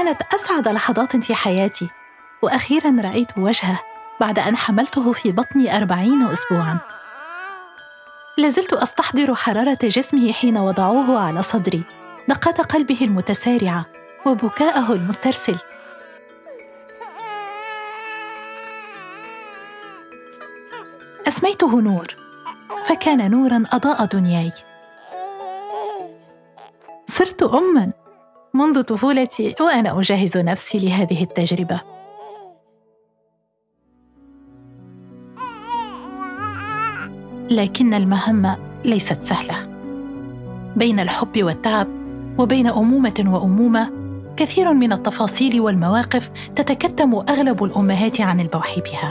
كانت أسعد لحظات في حياتي وأخيرا رأيت وجهه بعد أن حملته في بطني أربعين أسبوعا لازلت أستحضر حرارة جسمه حين وضعوه على صدري دقات قلبه المتسارعة وبكاءه المسترسل أسميته نور فكان نورا أضاء دنياي صرت أما منذ طفولتي وأنا أجهز نفسي لهذه التجربة لكن المهمة ليست سهلة بين الحب والتعب وبين أمومة وأمومة كثير من التفاصيل والمواقف تتكتم أغلب الأمهات عن البوح بها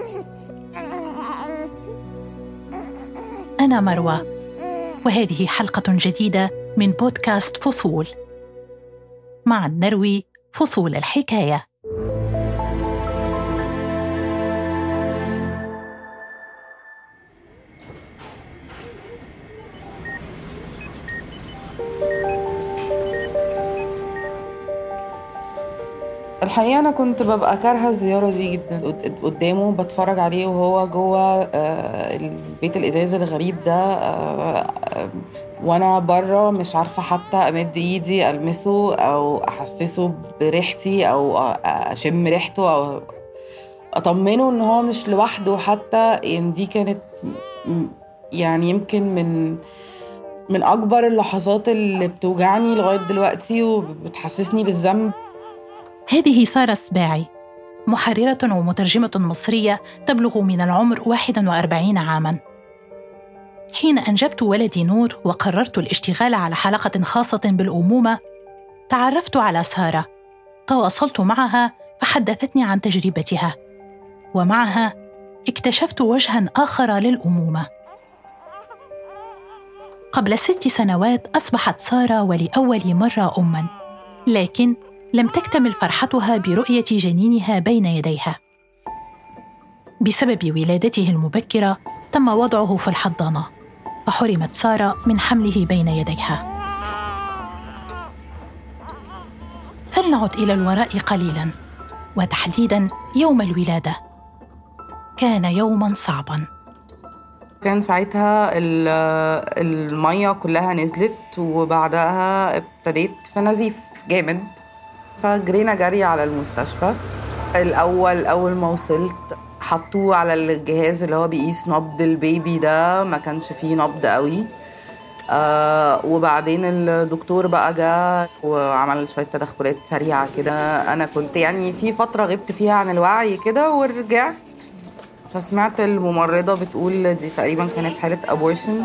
أنا مروى وهذه حلقة جديدة من بودكاست فصول مع نروي فصول الحكايه الحقيقة أنا كنت ببقى كارهة الزيارة دي جدا قدامه بتفرج عليه وهو جوه آه، البيت الإزاز الغريب ده آه، آه، وأنا بره مش عارفة حتى أمد إيدي ألمسه أو أحسسه بريحتي أو أشم ريحته أو أطمنه إن هو مش لوحده حتى يعني دي كانت يعني يمكن من من أكبر اللحظات اللي بتوجعني لغاية دلوقتي وبتحسسني بالذنب هذه سارة السباعي محررة ومترجمة مصرية تبلغ من العمر 41 عاماً حين أنجبت ولدي نور وقررت الاشتغال على حلقة خاصة بالأمومة تعرفت على سارة تواصلت معها فحدثتني عن تجربتها ومعها اكتشفت وجها آخر للأمومة قبل ست سنوات أصبحت سارة ولأول مرة أماً لكن لم تكتمل فرحتها برؤيه جنينها بين يديها بسبب ولادته المبكره تم وضعه في الحضانه فحرمت ساره من حمله بين يديها فلنعد الى الوراء قليلا وتحديدا يوم الولاده كان يوما صعبا كان ساعتها الميه كلها نزلت وبعدها ابتديت في نزيف جامد فجرينا جري على المستشفى الاول اول ما وصلت حطوه على الجهاز اللي هو بيقيس نبض البيبي ده ما كانش فيه نبض قوي آه وبعدين الدكتور بقى جه وعمل شويه تدخلات سريعه كده انا كنت يعني في فتره غبت فيها عن الوعي كده ورجعت فسمعت الممرضه بتقول دي تقريبا كانت حاله ابورشن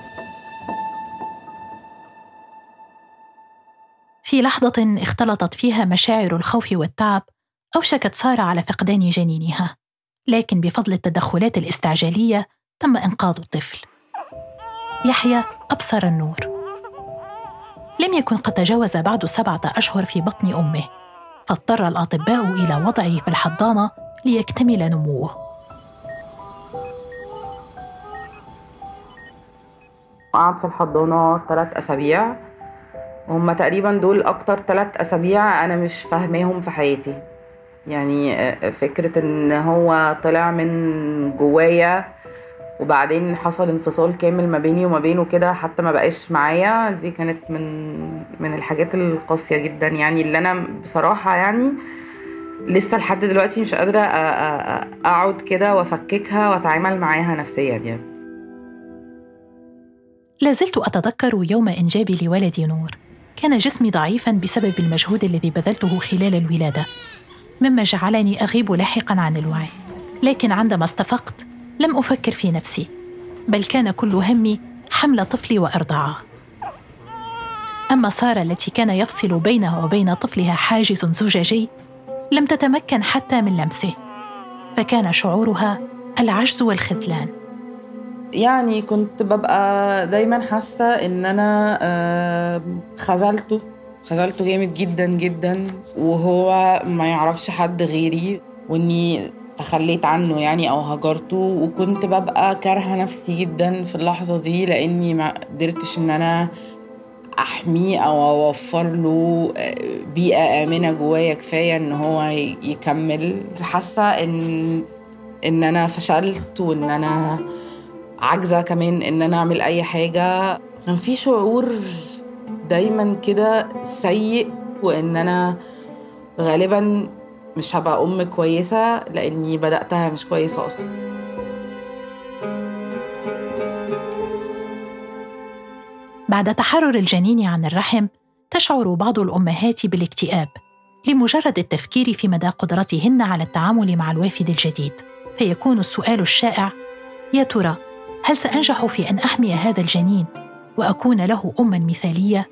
في لحظة اختلطت فيها مشاعر الخوف والتعب أوشكت سارة على فقدان جنينها لكن بفضل التدخلات الاستعجالية تم إنقاذ الطفل يحيى أبصر النور لم يكن قد تجاوز بعد سبعة أشهر في بطن أمه فاضطر الأطباء إلى وضعه في الحضانة ليكتمل نموه قعد في الحضانة ثلاث أسابيع هما تقريبا دول اكتر ثلاث اسابيع انا مش فاهماهم في حياتي يعني آه، فكرة ان هو طلع من جوايا وبعدين حصل انفصال كامل ما بيني وما بينه كده حتى ما بقاش معايا دي كانت من من الحاجات القاسية جدا يعني اللي انا بصراحة يعني لسه لحد دلوقتي مش قادرة اقعد كده وافككها واتعامل معاها نفسيا يعني لازلت أتذكر يوم إنجابي لولدي نور كان جسمي ضعيفا بسبب المجهود الذي بذلته خلال الولاده مما جعلني اغيب لاحقا عن الوعي لكن عندما استفقت لم افكر في نفسي بل كان كل همي حمل طفلي وارضعه اما ساره التي كان يفصل بينها وبين طفلها حاجز زجاجي لم تتمكن حتى من لمسه فكان شعورها العجز والخذلان يعني كنت ببقى دايما حاسه ان انا خذلته خذلته جامد جدا جدا وهو ما يعرفش حد غيري واني تخليت عنه يعني او هجرته وكنت ببقى كارهه نفسي جدا في اللحظه دي لاني ما قدرتش ان انا احميه او اوفر له بيئه امنه جوايا كفايه ان هو يكمل حاسه ان ان انا فشلت وان انا عاجزه كمان ان انا اعمل اي حاجه كان في شعور دايما كده سيء وان انا غالبا مش هبقى ام كويسه لاني بداتها مش كويسه اصلا بعد تحرر الجنين عن الرحم تشعر بعض الامهات بالاكتئاب لمجرد التفكير في مدى قدرتهن على التعامل مع الوافد الجديد فيكون السؤال الشائع يا ترى هل سانجح في ان احمي هذا الجنين واكون له اما مثاليه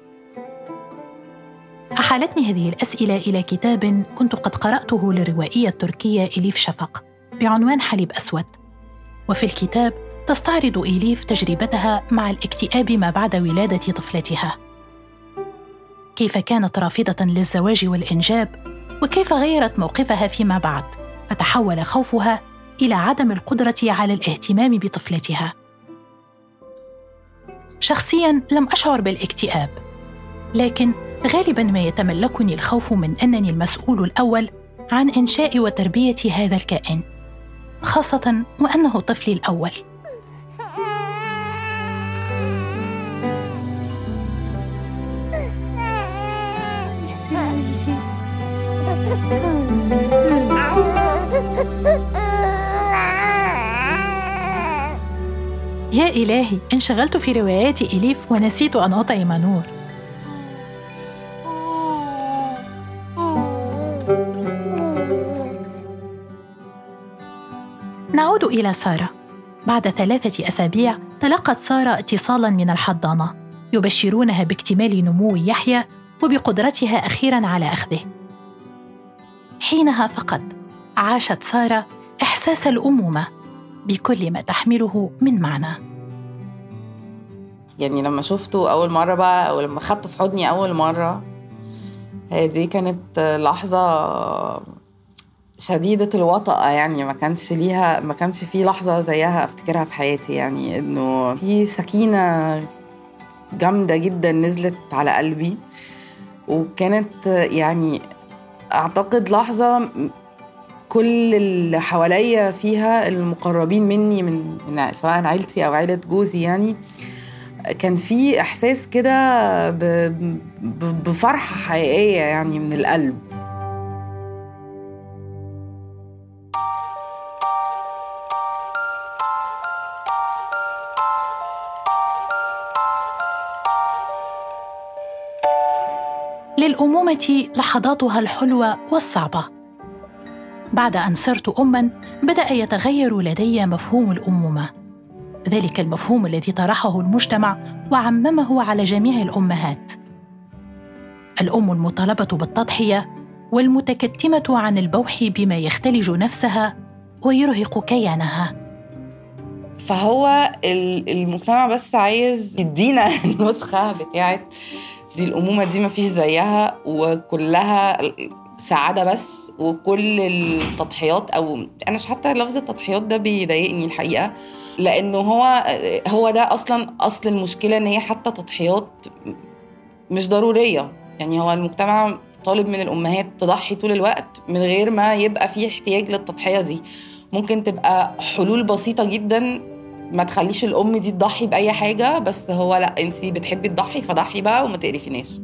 احالتني هذه الاسئله الى كتاب كنت قد قراته للروائيه التركيه اليف شفق بعنوان حليب اسود وفي الكتاب تستعرض إليف تجربتها مع الاكتئاب ما بعد ولادة طفلتها كيف كانت رافضة للزواج والإنجاب وكيف غيرت موقفها فيما بعد فتحول خوفها إلى عدم القدرة على الاهتمام بطفلتها شخصيا لم أشعر بالاكتئاب لكن غالبا ما يتملكني الخوف من أنني المسؤول الأول عن إنشاء وتربية هذا الكائن خاصة وأنه طفلي الأول يا إلهي انشغلت في روايات إليف ونسيت أن أطعم نور نعود إلى سارة بعد ثلاثة أسابيع تلقت سارة اتصالا من الحضانة يبشرونها باكتمال نمو يحيى وبقدرتها أخيرا على أخذه حينها فقط عاشت سارة إحساس الأمومة بكل ما تحمله من معنى يعني لما شفته أول مرة بقى أو لما خدته في حضني أول مرة هي دي كانت لحظة شديدة الوطأة يعني ما كانش ليها ما كانش في لحظة زيها أفتكرها في حياتي يعني إنه في سكينة جامدة جدا نزلت على قلبي وكانت يعني أعتقد لحظة كل اللي حواليا فيها المقربين مني من, من سواء عيلتي او عيله جوزي يعني كان في احساس كده بفرحه حقيقيه يعني من القلب للامومه لحظاتها الحلوه والصعبه بعد ان صرت اما بدا يتغير لدي مفهوم الامومه ذلك المفهوم الذي طرحه المجتمع وعممه على جميع الامهات الام المطالبه بالتضحيه والمتكتمه عن البوح بما يختلج نفسها ويرهق كيانها فهو المجتمع بس عايز يدينا النسخه بتاعت دي الامومه دي مفيش زيها وكلها سعاده بس وكل التضحيات او انا مش حتى لفظ التضحيات ده بيضايقني الحقيقه لانه هو هو ده اصلا اصل المشكله ان هي حتى تضحيات مش ضروريه يعني هو المجتمع طالب من الامهات تضحي طول الوقت من غير ما يبقى في احتياج للتضحيه دي ممكن تبقى حلول بسيطه جدا ما تخليش الام دي تضحي باي حاجه بس هو لا انت بتحبي تضحي فضحي بقى وما تقرفيناش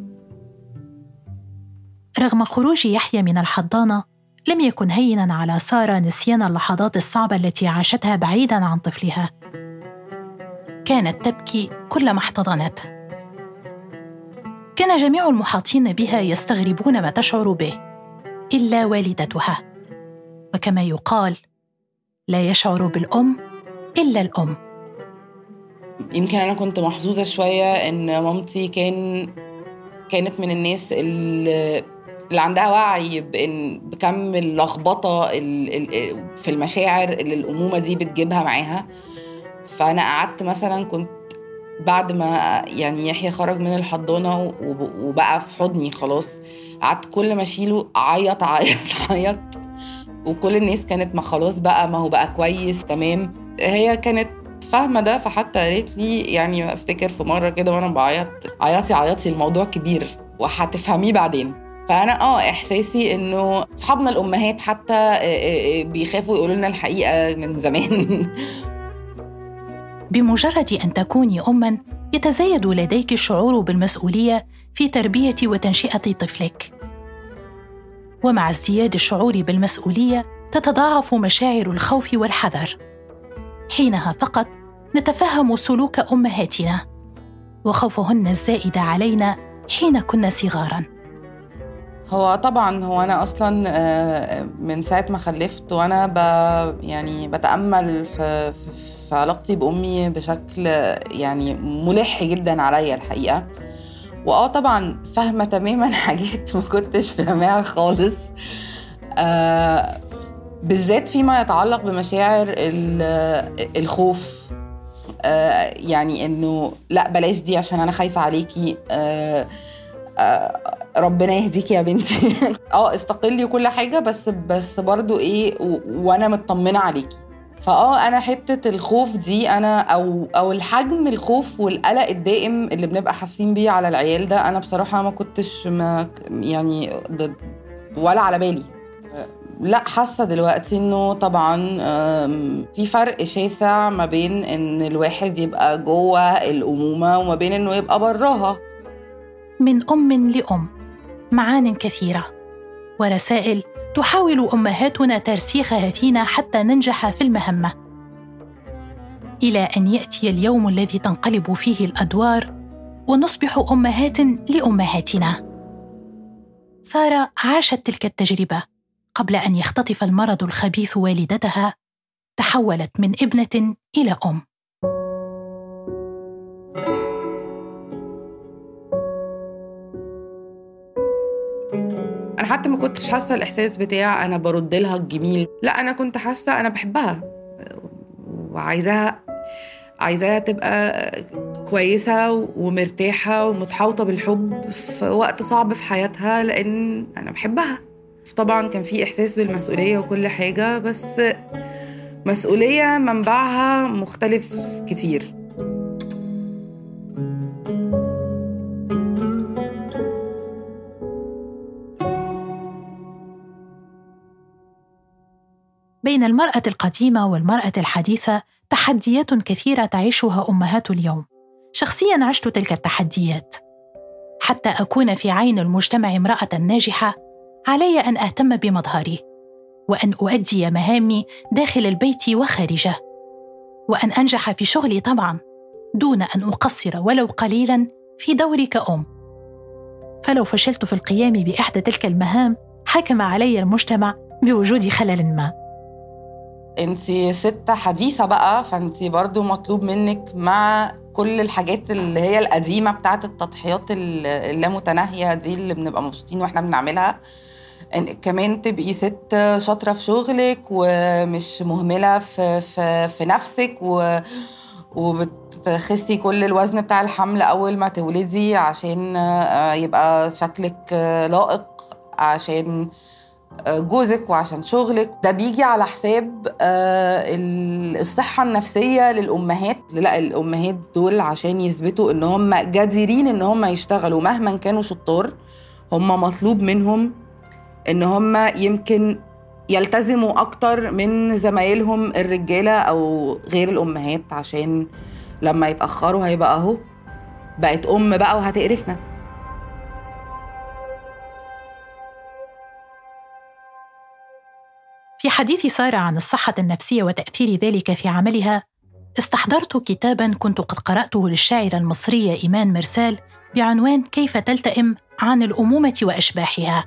رغم خروج يحيى من الحضانه لم يكن هينا على ساره نسيان اللحظات الصعبه التي عاشتها بعيدا عن طفلها كانت تبكي كلما احتضنته كان جميع المحاطين بها يستغربون ما تشعر به الا والدتها وكما يقال لا يشعر بالام الا الام يمكن انا كنت محظوظه شويه ان مامتي كان كانت من الناس اللي اللي عندها وعي بان بكم اللخبطه في المشاعر اللي الامومه دي بتجيبها معاها فانا قعدت مثلا كنت بعد ما يعني يحيى خرج من الحضانه وبقى في حضني خلاص قعدت كل ما اشيله اعيط اعيط اعيط وكل الناس كانت ما خلاص بقى ما هو بقى كويس تمام هي كانت فاهمه ده فحتى قالت لي يعني افتكر في مره كده وانا بعيط عيطي عيطي الموضوع كبير وهتفهميه بعدين فانا اه احساسي انه اصحابنا الامهات حتى آه، آه، آه، بيخافوا يقولوا لنا الحقيقه من زمان بمجرد ان تكوني اما يتزايد لديك الشعور بالمسؤوليه في تربيه وتنشئه طفلك ومع ازدياد الشعور بالمسؤوليه تتضاعف مشاعر الخوف والحذر حينها فقط نتفهم سلوك امهاتنا وخوفهن الزائد علينا حين كنا صغارا هو طبعا هو انا اصلا آه، من ساعه ما خلفت وانا ب يعني بتامل في في علاقتي بامي بشكل يعني ملح جدا عليا الحقيقه واه طبعا فاهمه تماما حاجات ما كنتش فاهماها خالص آه بالذات فيما يتعلق بمشاعر الخوف آه يعني انه لا بلاش دي عشان انا خايفه عليكي آه آه ربنا يهديكي يا بنتي اه استقلي وكل حاجه بس بس برضو ايه وانا مطمنه عليكي فاه انا حته الخوف دي انا او او الحجم الخوف والقلق الدائم اللي بنبقى حاسين بيه على العيال ده انا بصراحه ما كنتش ما يعني ولا على بالي لا حاسه دلوقتي انه طبعا في فرق شاسع ما بين ان الواحد يبقى جوه الامومه وما بين انه يبقى براها من ام لام معان كثيره ورسائل تحاول امهاتنا ترسيخها فينا حتى ننجح في المهمه الى ان ياتي اليوم الذي تنقلب فيه الادوار ونصبح امهات لامهاتنا ساره عاشت تلك التجربه قبل ان يختطف المرض الخبيث والدتها تحولت من ابنه الى ام انا حتى ما كنتش حاسه الاحساس بتاع انا برد لها الجميل لا انا كنت حاسه انا بحبها وعايزاها عايزاها تبقى كويسة ومرتاحة ومتحوطة بالحب في وقت صعب في حياتها لأن أنا بحبها طبعا كان في إحساس بالمسؤولية وكل حاجة بس مسؤولية منبعها مختلف كتير بين المرأة القديمة والمرأة الحديثة تحديات كثيرة تعيشها أمهات اليوم. شخصياً عشت تلك التحديات. حتى أكون في عين المجتمع امرأة ناجحة، علي أن أهتم بمظهري، وأن أؤدي مهامي داخل البيت وخارجه، وأن أنجح في شغلي طبعاً، دون أن أقصر ولو قليلاً في دوري كأم. فلو فشلت في القيام بإحدى تلك المهام، حكم علي المجتمع بوجود خلل ما. انت ست حديثه بقى فانت برضو مطلوب منك مع كل الحاجات اللي هي القديمه بتاعت التضحيات اللامتناهيه دي اللي بنبقى مبسوطين واحنا بنعملها إن كمان تبقي ست شاطره في شغلك ومش مهمله في في, في نفسك و وبتخسي كل الوزن بتاع الحمل اول ما تولدي عشان يبقى شكلك لائق عشان جوزك وعشان شغلك ده بيجي على حساب آه، الصحة النفسية للأمهات لا الأمهات دول عشان يثبتوا إن هم جديرين إن هم يشتغلوا مهما كانوا شطار هم مطلوب منهم إن هم يمكن يلتزموا أكتر من زمايلهم الرجالة أو غير الأمهات عشان لما يتأخروا هيبقى أهو بقت أم بقى وهتقرفنا في حديث سارة عن الصحة النفسية وتأثير ذلك في عملها استحضرت كتابا كنت قد قرأته للشاعرة المصرية إيمان مرسال بعنوان كيف تلتئم عن الأمومة وأشباحها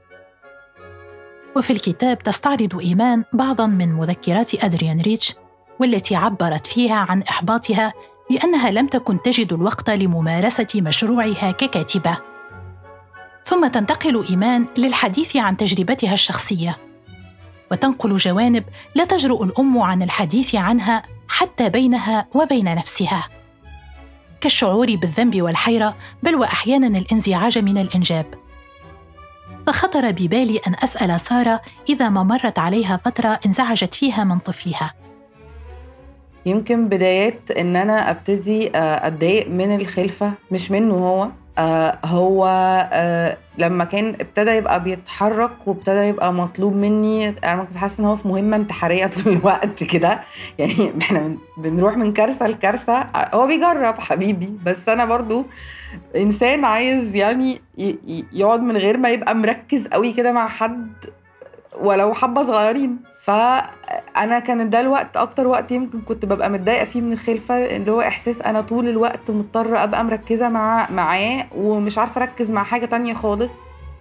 وفي الكتاب تستعرض إيمان بعضا من مذكرات أدريان ريتش والتي عبرت فيها عن إحباطها لأنها لم تكن تجد الوقت لممارسة مشروعها ككاتبة ثم تنتقل إيمان للحديث عن تجربتها الشخصيه وتنقل جوانب لا تجرؤ الام عن الحديث عنها حتى بينها وبين نفسها كالشعور بالذنب والحيره بل واحيانا الانزعاج من الانجاب فخطر ببالي ان اسال ساره اذا ما مرت عليها فتره انزعجت فيها من طفلها يمكن بدايات ان انا ابتدي آه، اتضايق من الخلفه مش منه هو آه هو آه لما كان ابتدى يبقى بيتحرك وابتدى يبقى مطلوب مني انا كنت حاسه ان هو في مهمه انتحاريه طول الوقت كده يعني احنا بنروح من كارثه لكارثه هو بيجرب حبيبي بس انا برضو انسان عايز يعني يقعد من غير ما يبقى مركز قوي كده مع حد ولو حبه صغيرين فانا كان ده الوقت اكتر وقت يمكن كنت ببقى متضايقه فيه من الخلفه اللي هو احساس انا طول الوقت مضطره ابقى مركزه مع معاه ومش عارفه اركز مع حاجه تانية خالص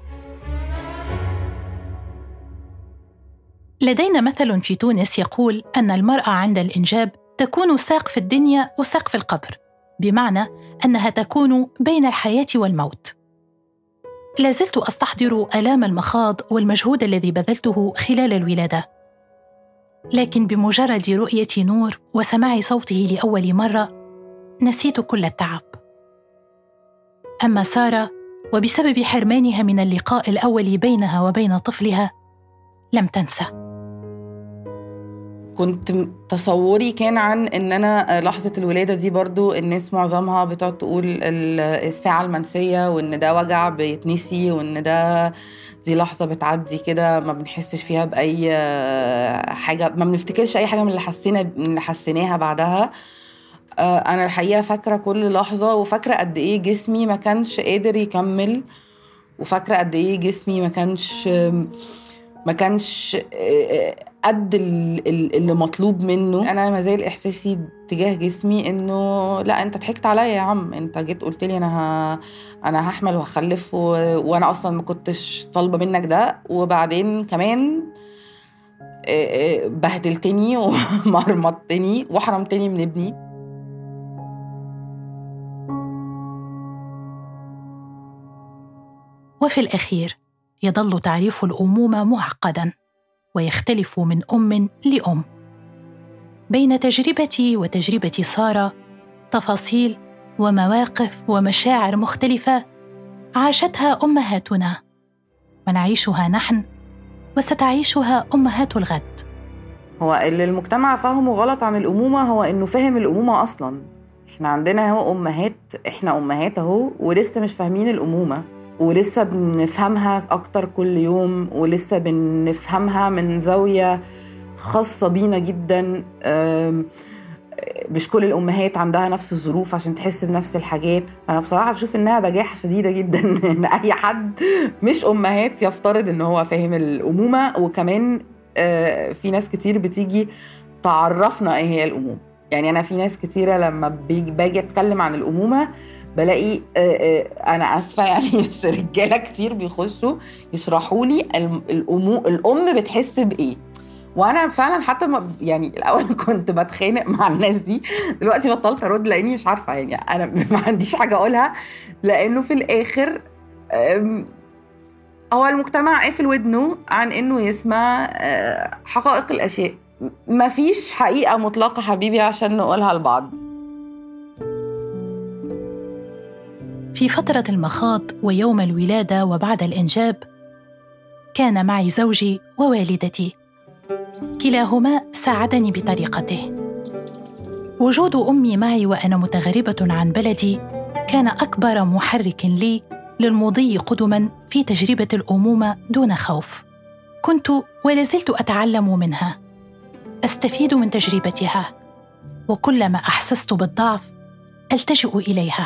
لدينا مثل في تونس يقول ان المراه عند الانجاب تكون ساق في الدنيا وساق في القبر بمعنى انها تكون بين الحياه والموت لازلت استحضر الام المخاض والمجهود الذي بذلته خلال الولاده لكن بمجرد رؤيه نور وسماع صوته لاول مره نسيت كل التعب اما ساره وبسبب حرمانها من اللقاء الاول بينها وبين طفلها لم تنسى كنت تصوري كان عن ان انا لحظه الولاده دي برضو الناس معظمها بتقعد تقول الساعه المنسيه وان ده وجع بيتنسي وان ده دي لحظه بتعدي كده ما بنحسش فيها باي حاجه ما بنفتكرش اي حاجه من اللي حسينا من اللي حسيناها بعدها انا الحقيقه فاكره كل لحظه وفاكره قد ايه جسمي ما كانش قادر يكمل وفاكره قد ايه جسمي ما كانش ما كانش قد اللي مطلوب منه انا ما زال احساسي تجاه جسمي انه لا انت ضحكت عليا يا عم انت جيت قلت لي انا ه... انا هحمل وهخلف و... وانا اصلا ما كنتش طالبه منك ده وبعدين كمان بهدلتني ومرمطتني وحرمتني من ابني وفي الاخير يظل تعريف الامومه معقدا ويختلف من ام لام بين تجربتي وتجربه ساره تفاصيل ومواقف ومشاعر مختلفه عاشتها امهاتنا ونعيشها نحن وستعيشها امهات الغد هو اللي المجتمع فهمه غلط عن الامومه هو انه فهم الامومه اصلا احنا عندنا هو امهات احنا امهات اهو ولسه مش فاهمين الامومه ولسه بنفهمها أكتر كل يوم ولسه بنفهمها من زاوية خاصة بينا جدا مش كل الامهات عندها نفس الظروف عشان تحس بنفس الحاجات انا بصراحه بشوف انها بجاحه شديده جدا ان اي حد مش امهات يفترض ان هو فاهم الامومه وكمان آه، في ناس كتير بتيجي تعرفنا ايه هي الامومه يعني انا في ناس كتيره لما باجي اتكلم عن الامومه بلاقي آه، آه، انا اسفه يعني بس رجاله كتير بيخشوا يشرحوا لي الامو الام بتحس بايه وانا فعلا حتى ما يعني الاول كنت بتخانق مع الناس دي دلوقتي بطلت ارد لاني مش عارفه يعني انا ما عنديش حاجه اقولها لانه في الاخر هو المجتمع قافل ودنه عن انه يسمع آه، حقائق الاشياء مفيش حقيقه مطلقه حبيبي عشان نقولها لبعض في فترة المخاض ويوم الولادة وبعد الإنجاب كان معي زوجي ووالدتي كلاهما ساعدني بطريقته وجود امي معي وانا متغربه عن بلدي كان اكبر محرك لي للمضي قدما في تجربه الامومه دون خوف كنت ولازلت اتعلم منها استفيد من تجربتها وكلما احسست بالضعف التجئ اليها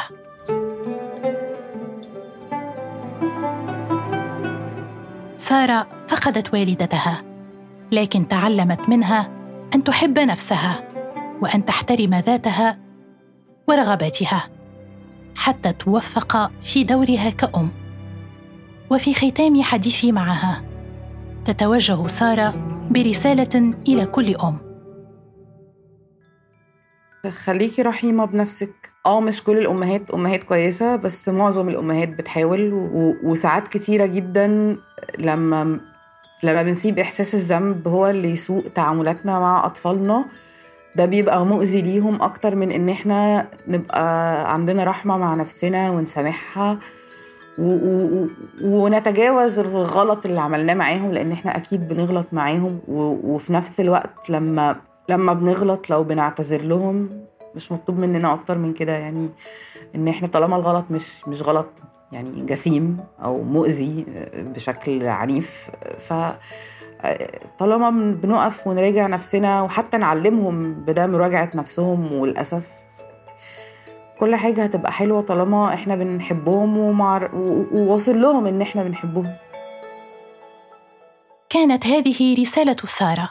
ساره فقدت والدتها لكن تعلمت منها ان تحب نفسها وان تحترم ذاتها ورغباتها حتى توفق في دورها كأم وفي ختام حديثي معها تتوجه ساره برساله الى كل ام خليكي رحيمه بنفسك اه مش كل الامهات امهات كويسه بس معظم الامهات بتحاول و... وساعات كتيره جدا لما لما بنسيب احساس الذنب هو اللي يسوق تعاملاتنا مع اطفالنا ده بيبقى مؤذي ليهم اكتر من ان احنا نبقى عندنا رحمه مع نفسنا ونسامحها و... و... ونتجاوز الغلط اللي عملناه معاهم لان احنا اكيد بنغلط معاهم و... وفي نفس الوقت لما لما بنغلط لو بنعتذر لهم مش مطلوب مننا اكتر من كده يعني ان احنا طالما الغلط مش مش غلط يعني جسيم او مؤذي بشكل عنيف ف طالما بنقف ونراجع نفسنا وحتى نعلمهم بده مراجعة نفسهم وللأسف كل حاجة هتبقى حلوة طالما احنا بنحبهم ومع... وواصل لهم ان احنا بنحبهم كانت هذه رسالة سارة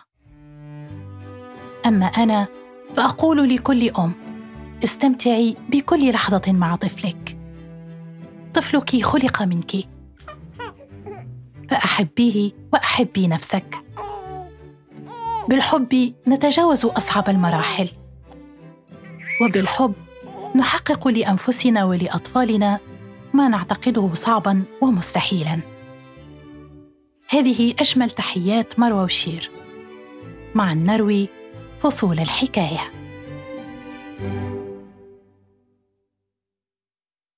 أما أنا فأقول لكل أم استمتعي بكل لحظة مع طفلك طفلك خلق منك فأحبيه وأحبي نفسك بالحب نتجاوز أصعب المراحل وبالحب نحقق لأنفسنا ولأطفالنا ما نعتقده صعبا ومستحيلا هذه أجمل تحيات مروى وشير مع النروي فصول الحكايه